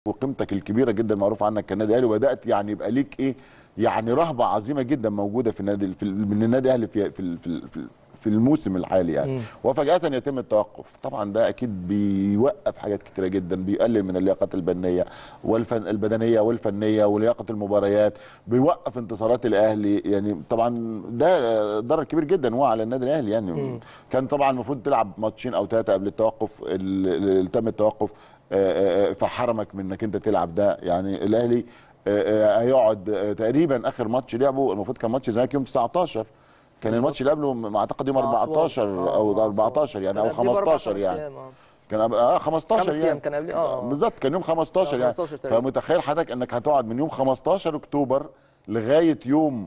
وقيمتك الكبيره جدا معروف عنك كنادي اهلي وبدات يعني يبقى ليك ايه يعني رهبه عظيمه جدا موجوده في النادي في ال- من النادي الاهلي في في في, في في الموسم الحالي يعني وفجاه يتم التوقف طبعا ده اكيد بيوقف حاجات كتيره جدا بيقلل من اللياقات البدنيه والفن البدنيه والفنيه ولياقه المباريات بيوقف انتصارات الاهلي يعني طبعا ده ضرر كبير جدا هو على النادي الاهلي يعني كان طبعا المفروض تلعب ماتشين او ثلاثه قبل التوقف اللي تم التوقف آه، آه، فحرمك من انك انت تلعب ده يعني الاهلي آه، آه، هيقعد آه، تقريبا اخر ماتش لعبه المفروض كان ماتش زيك يوم 19 كان الماتش اللي قبله م- اعتقد يوم مع أسوان. 14 آه، او مع 14 يعني كان او قبليه بأربع 15 خمس يعني أيام، آه. كان أب- اه 15 خمس يعني أيام كان قبليه، آه، آه. بالظبط كان يوم 15 يعني 15 تقريبا. فمتخيل حضرتك انك هتقعد من يوم 15 اكتوبر لغايه يوم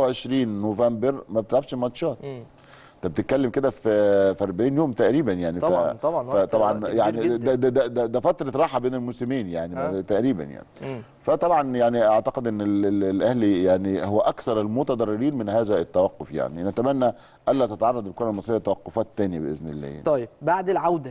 25 نوفمبر ما بتلعبش ماتشات انت بتتكلم كده في في 40 يوم تقريبا يعني طبعاً، طبعاً، وقت- فطبعا وقت كبير يعني جداً. ده, ده, ده, ده فتره راحه بين الموسمين يعني آه. تقريبا يعني مم. فطبعا يعني اعتقد ان ال- ال- الاهلي يعني هو اكثر المتضررين من هذا التوقف يعني نتمنى الا تتعرض الكره المصريه لتوقفات تاني باذن الله يعني. طيب بعد العوده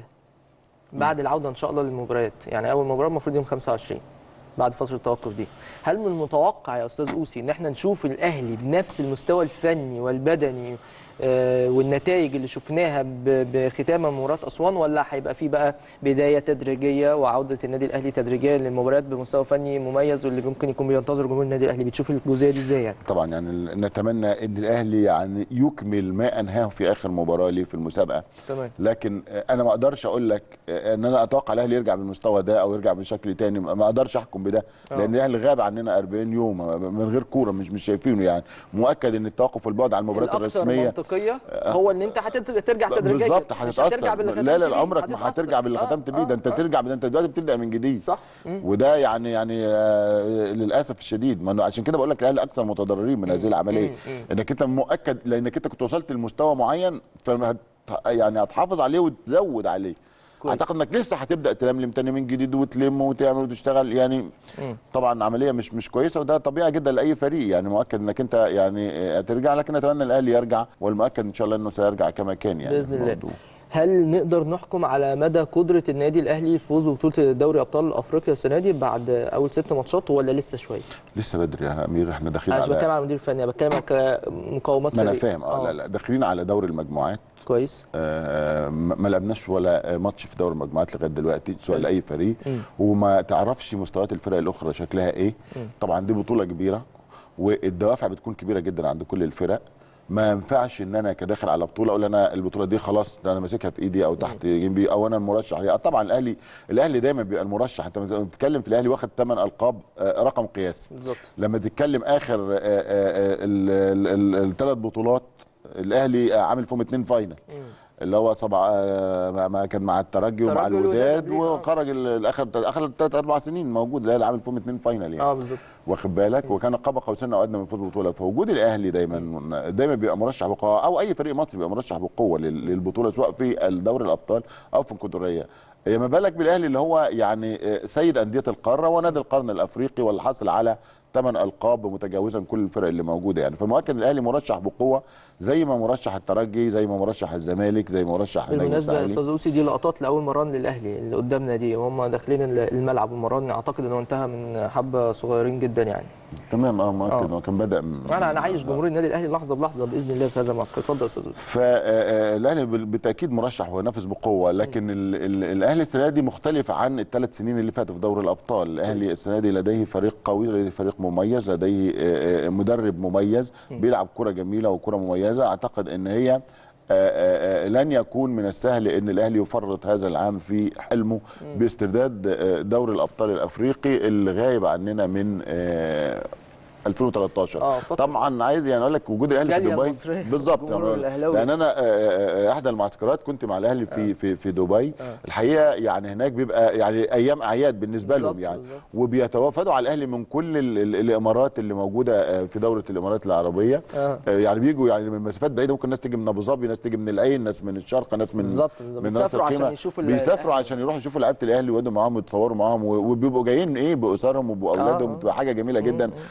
بعد العوده ان شاء الله للمباريات يعني اول مباراه المفروض يوم 25 بعد فتره التوقف دي هل من المتوقع يا استاذ اوسي ان احنا نشوف الاهلي بنفس المستوى الفني والبدني آه، والنتائج اللي شفناها ب- بختام مباراه اسوان ولا هيبقى في بقى بدايه تدريجيه وعوده النادي الاهلي تدريجيا للمباريات بمستوى فني مميز واللي ممكن يكون بينتظر جمهور النادي الاهلي بتشوف الجزئيه دي ازاي يعني طبعا يعني ال- نتمنى ان الاهلي يعني يكمل ما انهاه في اخر مباراه ليه في المسابقه تمام لكن آه، انا ما اقدرش اقول لك آه، ان انا اتوقع الاهلي يرجع بالمستوى ده او يرجع بشكل تاني ما اقدرش احكم بده آه. لان الاهلي غاب عننا 40 يوم من غير كوره مش مش شايفينه يعني مؤكد ان التوقف والبعد عن المباريات الاكثر الرسميه منطقيه هو ان انت هترجع تدريجيا بالظبط مش هترجع هتتاثر باللي لا لا ختمت لا بيه، عمرك ما هتتأثر. هترجع باللي آه، ختمت بيه آه، ده انت آه. ترجع ده انت دلوقتي بتبدا من جديد صح مم. وده يعني يعني آه، للاسف الشديد ما أنا عشان كده بقول لك الاهلي اكثر متضررين من هذه العمليه انك انت مؤكد لانك انت كنت وصلت لمستوى معين فهت يعني هتحافظ عليه وتزود عليه كويس. اعتقد انك لسه هتبدا تلملم تاني من جديد وتلم وتعمل وتشتغل يعني طبعا عمليه مش مش كويسه وده طبيعي جدا لاي فريق يعني مؤكد انك انت يعني آه، هترجع لكن اتمنى الاهلي يرجع والمؤكد ان شاء الله انه سيرجع كما كان يعني باذن الله الموضوع. هل نقدر نحكم على مدى قدره النادي الاهلي الفوز ببطوله دوري ابطال افريقيا السنه دي بعد اول ست ماتشات ولا لسه شويه؟ لسه بدري يا امير احنا داخلين انا مش على بتكلم على المدير الفني انا بتكلم على مقاومات ما انا فريق. فاهم اه لا لا داخلين على دوري المجموعات كويس آه، ما ما لعبناش ولا ماتش في دوري المجموعات لغايه دلوقتي سواء لاي فريق وما تعرفش مستويات الفرق الاخرى شكلها ايه طبعا دي بطوله كبيره والدوافع بتكون كبيره جدا عند كل الفرق ما ينفعش ان انا كداخل على بطوله اقول انا البطوله دي خلاص ده انا ماسكها في ايدي او تحت جنبي او انا المرشح ليها طبعا الاهلي الاهلي دايما بيبقى المرشح انت لما بتتكلم في الاهلي واخد 8 القاب آه، رقم قياسي بالظبط لما تتكلم اخر الثلاث بطولات الاهلي آه، عامل فيهم اتنين فاينل اللي هو سبعة آه، ما- ما كان مع الترجي ومع الترجي والوداد الوداد قبليه، آه. وخرج ال- الاخر اخر ثلاث اربع سنين موجود الاهلي عامل فيهم اتنين فاينل يعني اه بالظبط واخد بالك وكان قاب قوسين او ادنى من فوز بطوله فوجود الاهلي دايما دايما بيبقى مرشح بقوه او اي فريق مصري بيبقى مرشح بقوه لل- للبطوله سواء في الدوري الابطال او في الكونفدراليه إيه ما بالك بالاهلي اللي هو يعني آه، سيد انديه القاره ونادي القرن الافريقي واللي حاصل على ثمان القاب متجاوزا كل الفرق اللي موجوده يعني فالمؤكد الاهلي مرشح بقوه زي ما مرشح الترجي زي ما مرشح الزمالك زي ما مرشح النجم بالمناسبه يا الساحلي. استاذ اوسي دي لقطات لاول مران للاهلي اللي قدامنا دي وهم داخلين الملعب المران اعتقد انه انتهى من حبه صغيرين جدا يعني تمام اه مؤكد آه. هو كان بدا من- انا انا عايش جمهور النادي الاهلي لحظه بلحظه باذن الله في هذا المعسكر اتفضل يا استاذ اوسي فالاهلي بالتاكيد مرشح وينافس بقوه لكن ال- ال- الاهلي السنه دي مختلف عن الثلاث سنين اللي فاتوا في دوري الابطال الاهلي السنه دي لديه فريق قوي لديه فريق مميز لديه آه، آه، مدرب مميز بيلعب كره جميله وكره مميزه اعتقد ان هي آه، آه، آه، لن يكون من السهل ان الاهلي يفرط هذا العام في حلمه باسترداد آه، دوري الابطال الافريقي اللي غايب عننا من آه، 2013 آه، فترة. طبعا عايز يعني اقول لك وجود الاهلي في جالية دبي المصرية. بالظبط الجمهور يعني الأهلاوي. لان انا آه، آه، آه، احدى المعسكرات كنت مع الاهلي في في في دبي الحقيقه يعني هناك بيبقى يعني ايام اعياد بالنسبه لهم بالظبط، يعني بالظبط. وبيتوافدوا على الاهلي من كل ال- ال- الامارات اللي موجوده آه، في دوله الامارات العربيه آه. آه، يعني بيجوا يعني من مسافات بعيده ممكن ناس تيجي من ابو ظبي ناس تيجي من العين ناس من الشارقه ناس من بالظبط، بالظبط. من راس بيسافروا عشان الخيمة. يشوفوا ال- بيسافروا الأهلي. عشان يروحوا يشوفوا لعيبه الاهلي ويقعدوا معاهم ويتصوروا معاهم و- وبيبقوا جايين ايه باسرهم وباولادهم آه. بتبقى حاجه جميله جدا دي قيمه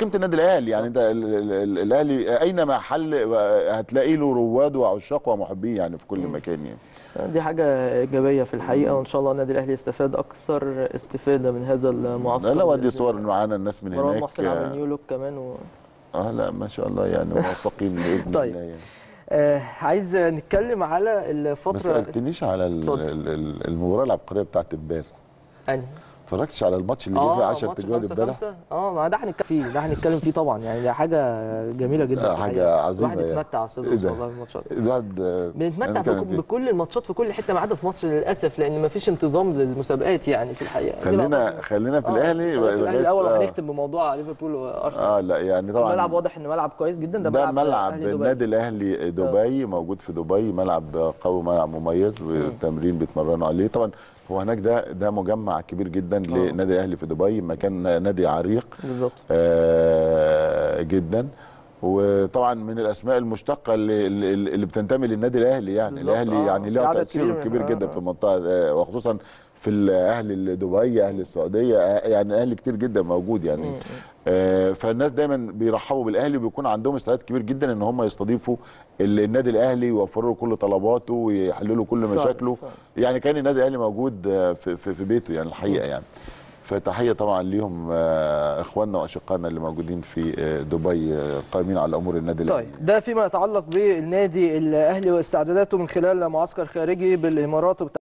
قيمه النادي الاهلي يعني انت ال- ال- ال- الاهلي اينما حل هتلاقي له رواد وعشاق ومحبين يعني في كل مكان يعني دي حاجه ايجابيه في الحقيقه وان شاء الله النادي الاهلي يستفاد اكثر استفاده من هذا المعسكر لا ودي بإذن صور الله. معانا الناس من مروان هناك محسن عامل نيو لوك كمان و... اه لا ما شاء الله يعني موفقين باذن طيب. الله يعني آه عايز نتكلم على ما الفتره سالتنيش على ال- اتفضل. ال- ال- المباراه العبقريه بتاعت امبارح انهي ما اتفرجتش على الماتش اللي جه فيه 10 ماتش تجوال خمسة امبارح خمسة. اه ما ده هنتكلم فيه ده هنتكلم فيه طبعا يعني ده حاجه جميله جدا آه، في حاجة الحقيقة. عظيمة الواحد يعني. يتمتع يا استاذ إيه أوسي ده؟ والله بالماتشات الواحد آه، بنتمتع هنتكلم بك- فيه. بكل الماتشات في كل حته ما عدا في مصر للاسف لان ما فيش انتظام للمسابقات يعني في الحقيقه دي خلينا بقى- خلينا في آه، الاهلي خلينا في الاهلي الاول آه. وهنختم بموضوع ليفربول وارسنال اه لا يعني طبعا الملعب واضح ان ملعب كويس جدا ده, ده ملعب أهلي دبي. النادي الاهلي دبي موجود في دبي ملعب قوي ملعب مميز والتمرين بيتمرنوا عليه طبعا هو هناك ده ده مجمع كبير جدا للنادي الاهلي في دبي مكان نادي عريق بالظبط آه جدا وطبعا من الاسماء المشتقه اللي, اللي اللي بتنتمي للنادي الاهلي يعني بالظبط، الاهلي آه، يعني في له عدد تاثير كبير من- كبير آه، جدا آه. في المنطقه آه، وخصوصا في ال- اهل دبي اهل السعوديه آه، يعني اهل كتير جدا موجود يعني آه، فالناس دايما بيرحبوا بالاهلي وبيكون عندهم استعداد كبير جدا ان هم يستضيفوا ال- النادي الاهلي ويوفروا له كل طلباته ويحلوا له كل فعلا، مشاكله فعلا. يعني كان النادي الاهلي موجود آه، في, في, في بيته يعني الحقيقه يعني فتحيه طبعا ليهم آه، اخواننا واشقائنا اللي موجودين في آه، دبي آه، قائمين على امور النادي الاهلي طيب ده فيما يتعلق بالنادي الاهلي واستعداداته من خلال معسكر خارجي بالامارات